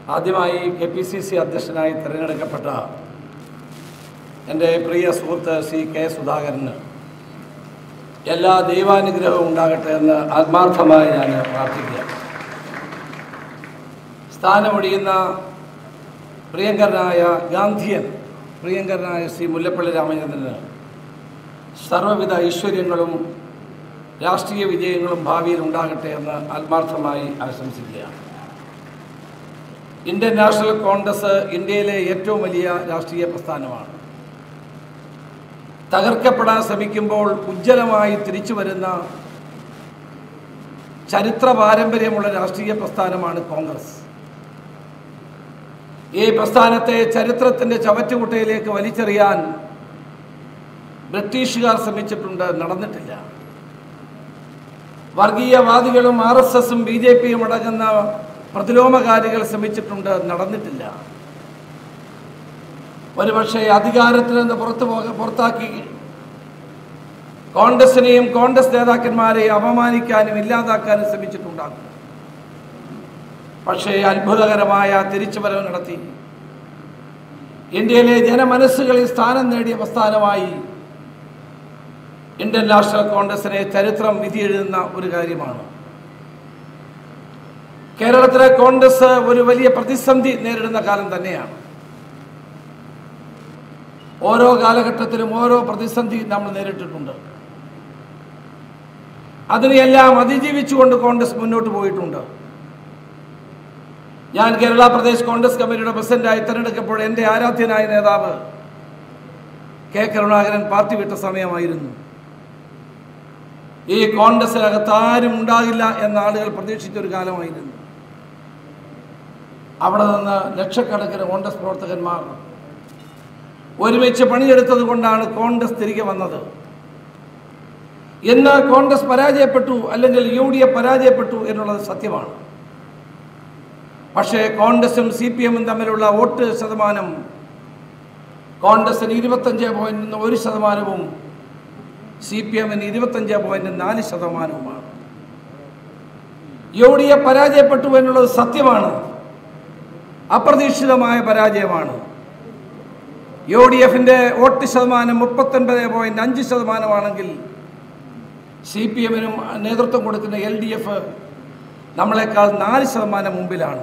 ആദ്യമായി K P C C അധ്യക്ഷനായി തിരഞ്ഞെടുക്കപ്പെട്ട എൻ്റെ പ്രിയ സുഹൃത്ത് ശ്രീ കെ സുധാകരന് എല്ലാ ദൈവാനുഗ്രഹവും ഉണ്ടാകട്ടെ എന്ന് ആത്മാർത്ഥമായി ഞാൻ പ്രാർത്ഥിക്കുക സ്ഥാനമൊഴിയുന്ന പ്രിയങ്കരനായ ഗാന്ധിയൻ പ്രിയങ്കരനായ ശ്രീ മുല്ലപ്പള്ളി രാമചന്ദ്രന് സർവ്വവിധ ഐശ്വര്യങ്ങളും രാഷ്ട്രീയ വിജയങ്ങളും ഭാവിയിൽ ഉണ്ടാകട്ടെ എന്ന് ആത്മാർത്ഥമായി ആശംസിക്കുകയാണ് ഇന്ത്യൻ നാഷണൽ കോൺഗ്രസ് ഇന്ത്യയിലെ ഏറ്റവും വലിയ രാഷ്ട്രീയ പ്രസ്ഥാനമാണ് തകർക്കപ്പെടാൻ ശ്രമിക്കുമ്പോൾ ഉജ്ജ്വലമായി തിരിച്ചു വരുന്ന ചരിത്ര പാരമ്പര്യമുള്ള രാഷ്ട്രീയ പ്രസ്ഥാനമാണ് കോൺഗ്രസ് ഈ പ്രസ്ഥാനത്തെ ചരിത്രത്തിൻ്റെ ചവറ്റുകുട്ടയിലേക്ക് വലിച്ചെറിയാൻ ബ്രിട്ടീഷുകാർ ശ്രമിച്ചിട്ടുണ്ട് നടന്നിട്ടില്ല വർഗീയവാദികളും ആർ എസ് എസും ബി ജെ പിയും അടങ്ങുന്ന പ്രതിലോമകാരികൾ ശ്രമിച്ചിട്ടുണ്ട് നടന്നിട്ടില്ല ഒരുപക്ഷെ അധികാരത്തിൽ നിന്ന് പുറത്തു പോക പുറത്താക്കി കോൺഗ്രസിനെയും കോൺഗ്രസ് നേതാക്കന്മാരെയും അപമാനിക്കാനും ഇല്ലാതാക്കാനും ശ്രമിച്ചിട്ടുണ്ടാകും പക്ഷേ അത്ഭുതകരമായ തിരിച്ചുവരവ് നടത്തി ഇന്ത്യയിലെ ജനമനസ്സുകളിൽ സ്ഥാനം നേടിയ പ്രസ്ഥാനമായി ഇന്ത്യൻ നാഷണൽ കോൺഗ്രസിനെ ചരിത്രം വിധിയെഴുതുന്ന ഒരു കാര്യമാണ് കേരളത്തിലെ കോൺഗ്രസ് ഒരു വലിയ പ്രതിസന്ധി നേരിടുന്ന കാലം തന്നെയാണ് ഓരോ കാലഘട്ടത്തിലും ഓരോ പ്രതിസന്ധി നമ്മൾ നേരിട്ടിട്ടുണ്ട് അതിനെയെല്ലാം അതിജീവിച്ചുകൊണ്ട് കോൺഗ്രസ് മുന്നോട്ട് പോയിട്ടുണ്ട് ഞാൻ കേരള പ്രദേശ് കോൺഗ്രസ് കമ്മിറ്റിയുടെ പ്രസിഡന്റായി തെരഞ്ഞെടുക്കപ്പോൾ എൻ്റെ ആരാധ്യനായ നേതാവ് കെ കരുണാകരൻ പാർട്ടി വിട്ട സമയമായിരുന്നു ഈ കോൺഗ്രസിനകത്ത് ആരും ഉണ്ടാകില്ല എന്ന ആളുകൾ പ്രതീക്ഷിച്ചൊരു കാലമായിരുന്നു അവിടെ നിന്ന് ലക്ഷക്കണക്കിന് കോൺഗ്രസ് പ്രവർത്തകന്മാർ ഒരുമിച്ച് പണിയെടുത്തത് കൊണ്ടാണ് കോൺഗ്രസ് തിരികെ വന്നത് ഇന്ന് കോൺഗ്രസ് പരാജയപ്പെട്ടു അല്ലെങ്കിൽ യു ഡി എഫ് പരാജയപ്പെട്ടു എന്നുള്ളത് സത്യമാണ് പക്ഷേ കോൺഗ്രസും സി പി എമ്മും തമ്മിലുള്ള വോട്ട് ശതമാനം കോൺഗ്രസിന് ഇരുപത്തഞ്ച് പോയിന്റ് ഒരു ശതമാനവും സി പി എമ്മിന് ഇരുപത്തഞ്ച് പോയിന്റ് നാല് ശതമാനവുമാണ് യു ഡി എഫ് പരാജയപ്പെട്ടു എന്നുള്ളത് സത്യമാണ് അപ്രതീക്ഷിതമായ പരാജയമാണ് യു ഡി എഫിൻ്റെ വോട്ട് ശതമാനം മുപ്പത്തൊൻപത് പോയിന്റ് അഞ്ച് ശതമാനമാണെങ്കിൽ സി പി എമ്മിനും നേതൃത്വം കൊടുക്കുന്ന എൽ ഡി എഫ് നമ്മളെക്കാൾ നാല് ശതമാനം മുമ്പിലാണ്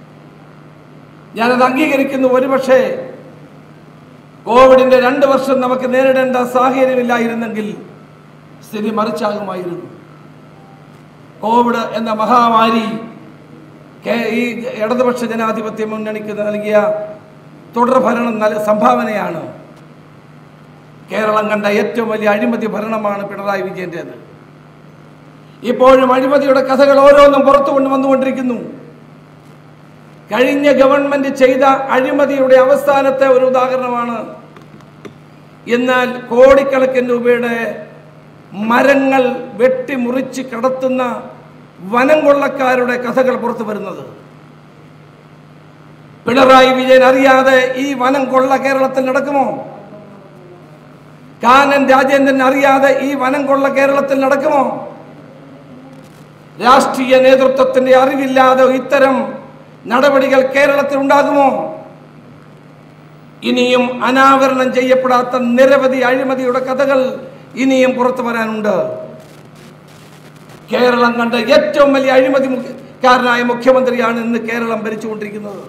ഞാനത് അംഗീകരിക്കുന്നു ഒരുപക്ഷേ കോവിഡിൻ്റെ രണ്ട് വർഷം നമുക്ക് നേരിടേണ്ട സാഹചര്യമില്ലായിരുന്നെങ്കിൽ സ്ഥിതി മറിച്ചാകുമായിരുന്നു കോവിഡ് എന്ന മഹാമാരി കേ- ഈ ഇടതുപക്ഷ ജനാധിപത്യ മുന്നണിക്ക് നൽകിയ തുടർഭരണം നല്ല സംഭാവനയാണ് കേരളം കണ്ട ഏറ്റവും വലിയ അഴിമതി ഭരണമാണ് പിണറായി വിജയൻ്റേത് ഇപ്പോഴും അഴിമതിയുടെ കഥകൾ ഓരോന്നും പുറത്തു കൊണ്ട് വന്നുകൊണ്ടിരിക്കുന്നു കഴിഞ്ഞ ഗവൺമെന്റ് ചെയ്ത അഴിമതിയുടെ അവസാനത്തെ ഒരു ഉദാഹരണമാണ് എന്നാൽ കോടിക്കണക്കിന് രൂപയുടെ മരങ്ങൾ വെട്ടിമുറിച്ച് കടത്തുന്ന വനം കൊള്ളക്കാരുടെ കഥകൾ പുറത്തു വരുന്നത് പിണറായി വിജയൻ അറിയാതെ ഈ വനം കൊള്ള കേരളത്തിൽ നടക്കുമോ കാനൻ രാജേന്ദ്രൻ അറിയാതെ ഈ വനം കൊള്ള കേരളത്തിൽ നടക്കുമോ രാഷ്ട്രീയ നേതൃത്വത്തിന്റെ അറിവില്ലാതെ ഇത്തരം നടപടികൾ കേരളത്തിൽ ഉണ്ടാകുമോ ഇനിയും അനാവരണം ചെയ്യപ്പെടാത്ത നിരവധി അഴിമതിയുടെ കഥകൾ ഇനിയും പുറത്തു വരാനുണ്ട് കേരളം കണ്ട ഏറ്റവും വലിയ അഴിമതി മുഖ്യ- കാരനായ മുഖ്യമന്ത്രിയാണ് ഇന്ന് കേരളം ഭരിച്ചുകൊണ്ടിരിക്കുന്നത്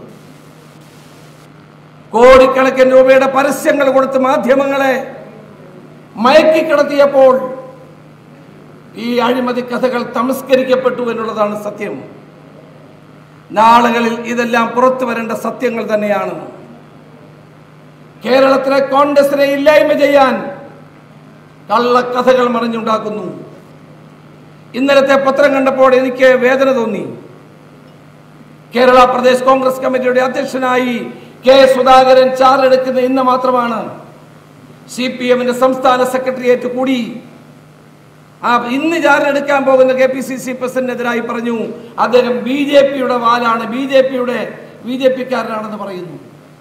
കോടിക്കണക്കിന് രൂപയുടെ പരസ്യങ്ങൾ കൊടുത്ത് മാധ്യമങ്ങളെ മയക്കിക്കിടത്തിയപ്പോൾ ഈ അഴിമതി കഥകൾ തമസ്കരിക്കപ്പെട്ടു എന്നുള്ളതാണ് സത്യം നാളുകളിൽ ഇതെല്ലാം പുറത്തു വരേണ്ട സത്യങ്ങൾ തന്നെയാണ് കേരളത്തിലെ കോൺഗ്രസിനെ ഇല്ലായ്മ ചെയ്യാൻ കള്ളക്കഥകൾ മറിഞ്ഞുണ്ടാക്കുന്നു ഇന്നലത്തെ പത്രം കണ്ടപ്പോൾ എനിക്ക് വേദന തോന്നി കേരള പ്രദേശ് കോൺഗ്രസ് കമ്മിറ്റിയുടെ അധ്യക്ഷനായി കെ സുധാകരൻ ചാർജ് എടുക്കുന്ന ഇന്ന് മാത്രമാണ് സി പി എമ്മിന്റെ സംസ്ഥാന സെക്രട്ടേറിയറ്റ് കൂടി ആ ഇന്ന് ചാർജ് എടുക്കാൻ പോകുന്ന കെ പി സി സി പ്രസിഡന്റിനെതിരായി പറഞ്ഞു അദ്ദേഹം ബി ജെ പിയുടെ വാലാണ് ബി ജെ പിയുടെ ബി ജെ പിക്കാരനാണെന്ന് പറയുന്നു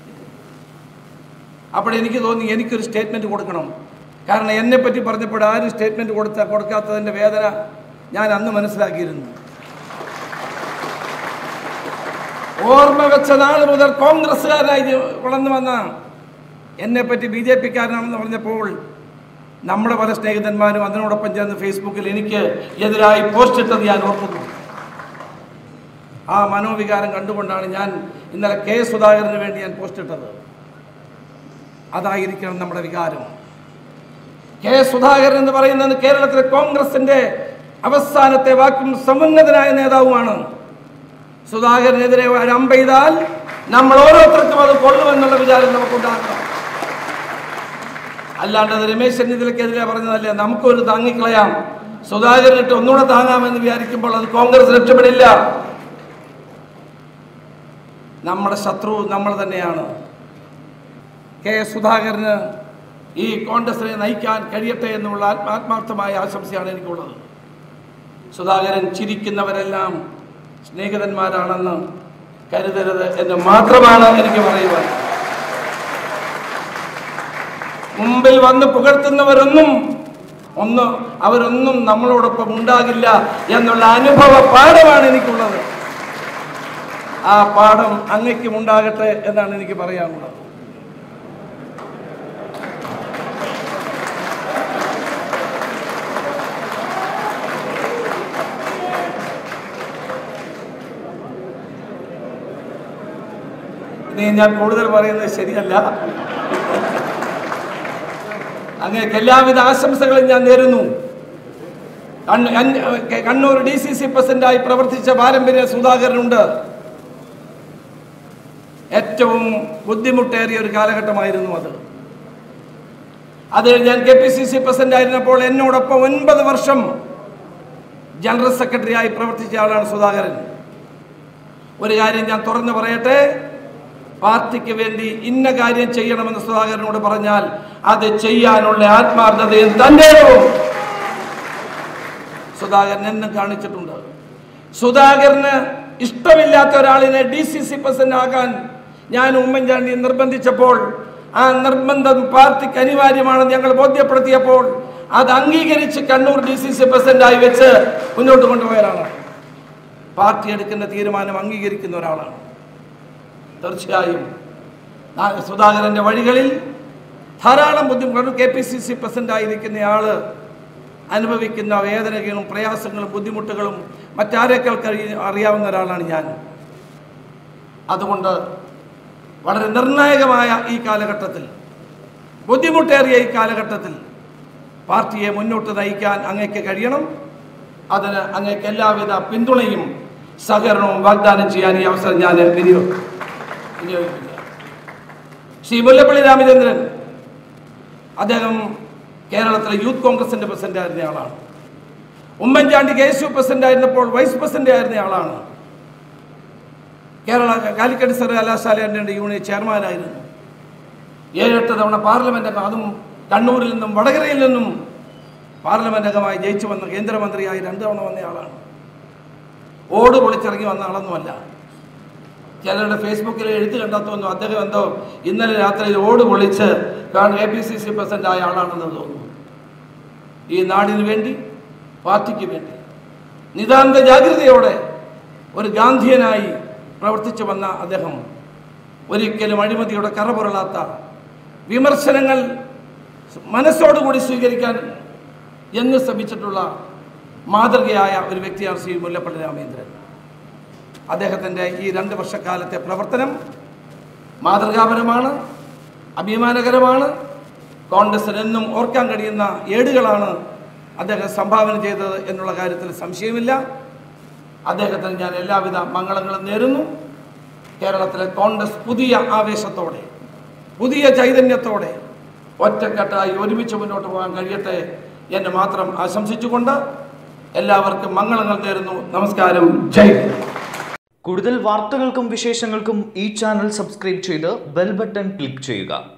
അപ്പോൾ എനിക്ക് തോന്നി എനിക്കൊരു സ്റ്റേറ്റ്മെന്റ് കൊടുക്കണം കാരണം എന്നെ പറ്റി പറഞ്ഞപ്പോൾ ആരും സ്റ്റേറ്റ്മെന്റ് കൊടുത്ത കൊടുക്കാത്തതിൻ്റെ വേദന ഞാൻ അന്ന് മനസ്സിലാക്കിയിരുന്നു ഓർമ്മ വെച്ച നാൾ മുതൽ കോൺഗ്രസ്സുകാരായി വളർന്നു വന്ന എന്നെ പറ്റി ബി ജെ പിക്കാരനാണെന്ന് പറഞ്ഞപ്പോൾ നമ്മുടെ പല സ്നേഹിതന്മാരും അതിനോടൊപ്പം ചേർന്ന് ഫേസ്ബുക്കിൽ എനിക്ക് എതിരായി പോസ്റ്റ് ഇട്ടത് ഞാൻ ഓർക്കുന്നു ആ മനോവികാരം കണ്ടുകൊണ്ടാണ് ഞാൻ ഇന്നലെ കെ സുധാകരന് വേണ്ടി ഞാൻ പോസ്റ്റ് ഇട്ടത് അതായിരിക്കണം നമ്മുടെ വികാരം കെ സുധാകരൻ എന്ന് പറയുന്നത് കേരളത്തിലെ കോൺഗ്രസിന്റെ അവസാനത്തെ വാക്കും സമുന്നതനായ നേതാവുമാണ് സുധാകരനെതിരെ ഒരു അമ്പെയ്താൽ നമ്മൾ ഓരോരുത്തർക്കും അത് കൊള്ളുമെന്നുള്ള വിചാരം നമുക്കുണ്ടാക്കാം അല്ലാണ്ട് അത് രമേശ് ചെന്നിത്തലക്കെതിരെ പറഞ്ഞതല്ലേ നമുക്കൊരു താങ്ങിക്കളയാം സുധാകരനിട്ട് ഒന്നുകൂടെ താങ്ങാമെന്ന് വിചാരിക്കുമ്പോൾ അത് കോൺഗ്രസ് രക്ഷപ്പെടില്ല നമ്മുടെ ശത്രു നമ്മൾ തന്നെയാണ് കെ സുധാകരന് ഈ കോൺഗ്രസിനെ നയിക്കാൻ കഴിയട്ടെ എന്നുള്ള ആത്മ- ആത്മാർത്ഥമായ ആശംസയാണ് എനിക്കുള്ളത് സുധാകരൻ ചിരിക്കുന്നവരെല്ലാം സ്നേഹിതന്മാരാണെന്ന് കരുതരുത് എന്ന് മാത്രമാണ് എനിക്ക് പറയുവാൻ മുമ്പിൽ വന്ന് പുകഴ്ത്തുന്നവരൊന്നും ഒന്ന് അവരൊന്നും നമ്മളോടൊപ്പം ഉണ്ടാകില്ല എന്നുള്ള അനുഭവ പാഠമാണ് എനിക്കുള്ളത് ആ പാഠം അങ്ങയ്ക്കും ഉണ്ടാകട്ടെ എന്നാണ് എനിക്ക് പറയാനുള്ളത് ഇനി ഞാൻ കൂടുതൽ പറയുന്നത് ശരിയല്ല അങ്ങേക്ക് എല്ലാവിധ ആശംസകളും ഞാൻ നേരുന്നു കണ്ണ- അൻ- കണ്ണൂർ ഡി സി സി പ്രസിഡന്റായി പ്രവർത്തിച്ച പാരമ്പര്യ സുധാകരനുണ്ട് ഏറ്റവും ബുദ്ധിമുട്ടേറിയ ഒരു കാലഘട്ടമായിരുന്നു അത് അത് ഞാൻ K P C C president ആയിരുന്നപ്പോൾ എന്നോടൊപ്പം ഒൻപത് വർഷം ജനറൽ സെക്രട്ടറിയായി പ്രവർത്തിച്ച ആളാണ് സുധാകരൻ ഒരു കാര്യം ഞാൻ തുറന്നു പറയട്ടെ പാർട്ടിക്ക് വേണ്ടി ഇന്ന കാര്യം ചെയ്യണമെന്ന് സുധാകരനോട് പറഞ്ഞാൽ അത് ചെയ്യാനുള്ള ആത്മാർത്ഥതയും തന്റെ സുധാകരൻ എന്നും കാണിച്ചിട്ടുണ്ട് സുധാകരന് ഇഷ്ടമില്ലാത്ത ഒരാളിനെ ഡി സി സി പ്രസിഡന്റ് ആകാൻ ഞാൻ ഉമ്മൻചാണ്ടി നിർബന്ധിച്ചപ്പോൾ ആ നിർബന്ധം പാർട്ടിക്ക് അനിവാര്യമാണെന്ന് ഞങ്ങൾ ബോധ്യപ്പെടുത്തിയപ്പോൾ അത് അംഗീകരിച്ച് കണ്ണൂർ ഡി സി സി പ്രസിഡന്റായി വെച്ച് മുന്നോട്ട് കൊണ്ടുപോയ ഒരാളാണ് പാർട്ടി എടുക്കുന്ന തീരുമാനം അംഗീകരിക്കുന്ന ഒരാളാണ് തീർച്ചയായും ആ സുധാകരന്റെ വഴികളിൽ ധാരാളം ബുദ്ധിമുട്ട് K P C C president ആയിരിക്കുന്ന ആള് അനുഭവിക്കുന്ന വേദനകളും പ്രയാസങ്ങളും ബുദ്ധിമുട്ടുകളും മറ്റാരേക്കാൾ കഴി അറിയാവുന്ന ഒരാളാണ് ഞാൻ അതുകൊണ്ട് വളരെ നിർണായകമായ ഈ കാലഘട്ടത്തിൽ ബുദ്ധിമുട്ടേറിയ ഈ കാലഘട്ടത്തിൽ പാർട്ടിയെ മുന്നോട്ട് നയിക്കാൻ അങ്ങേക്ക് കഴിയണം അതിന് അങ്ങേക്ക് എല്ലാവിധ പിന്തുണയും സഹകരണവും വാഗ്ദാനം ചെയ്യാൻ ഈ അവസരം ഞാൻ വിനിയോഗ വിനിയോഗിക്കുക ശ്രീ മുല്ലപ്പള്ളി രാമചന്ദ്രൻ അദ്ദേഹം കേരളത്തിലെ യൂത്ത് കോൺഗ്രസിന്റെ പ്രസിഡന്റ് ആയിരുന്ന ആളാണ് Oommen Chandy K S U president ആയിരുന്നപ്പോൾ വൈസ് പ്രസിഡന്റ് ആയിരുന്ന ആളാണ് കേരള കാലിക്കറ്റ് സർവകലാശാലയുടെ യൂണിയൻ ചെയർമാനായിരുന്നു ഏഴെട്ട് തവണ പാർലമെന്റ് അംഗം അതും കണ്ണൂരിൽ നിന്നും വടകരയിൽ നിന്നും പാർലമെന്റ് അംഗമായി ജയിച്ചു വന്ന കേന്ദ്രമന്ത്രിയായി രണ്ടു തവണ വന്ന ആളാണ് ഓട് പൊളിച്ചിറങ്ങി വന്ന ആളൊന്നുമല്ല ചിലരുടെ ഫേസ്ബുക്കിൽ എഴുത്ത് കണ്ടെത്തുന്നു അദ്ദേഹം എന്തോ ഇന്നലെ രാത്രിയിൽ ഓട് പൊളിച്ച് A P C C president ആയ ആളാണെന്ന് തോന്നുന്നു ഈ നാടിന് വേണ്ടി പാർട്ടിക്ക് വേണ്ടി നിതാന്ത ജാഗ്രതയോടെ ഒരു ഗാന്ധിയനായി പ്രവർത്തിച്ചു വന്ന അദ്ദേഹം ഒരിക്കലും അഴിമതിയുടെ കറപുരളാത്ത വിമർശനങ്ങൾ മനസ്സോടുകൂടി സ്വീകരിക്കാൻ എന്ന് ശ്രമിച്ചിട്ടുള്ള മാതൃകയായ ഒരു വ്യക്തിയാണ് ശ്രീ മുല്ലപ്പള്ളി രാമേന്ദ്രൻ അദ്ദേഹത്തിൻ്റെ ഈ രണ്ട് വർഷക്കാലത്തെ പ്രവർത്തനം മാതൃകാപരമാണ് അഭിമാനകരമാണ് കോൺഗ്രസിന് എന്നും ഓർക്കാൻ കഴിയുന്ന ഏടുകളാണ് അദ്ദേഹം സംഭാവന ചെയ്തത് എന്നുള്ള കാര്യത്തിൽ സംശയമില്ല അദ്ദേഹത്തിന് ഞാൻ എല്ലാവിധ മംഗളങ്ങളും നേരുന്നു കേരളത്തിലെ കോൺഗ്രസ് പുതിയ ആവേശത്തോടെ പുതിയ ചൈതന്യത്തോടെ ഒറ്റക്കെട്ടായി ഒരുമിച്ച് മുന്നോട്ട് പോകാൻ കഴിയട്ടെ എന്ന് മാത്രം ആശംസിച്ചുകൊണ്ട് എല്ലാവർക്കും മംഗളങ്ങൾ നേരുന്നു നമസ്കാരം ജയ് ഹിന്ദ്. കൂടുതൽ വാർത്തകൾക്കും വിശേഷങ്ങൾക്കും ഈ ചാനൽ സബ്സ്ക്രൈബ് ചെയ്ത് ബെൽ ബട്ടൺ ക്ലിക്ക് ചെയ്യുക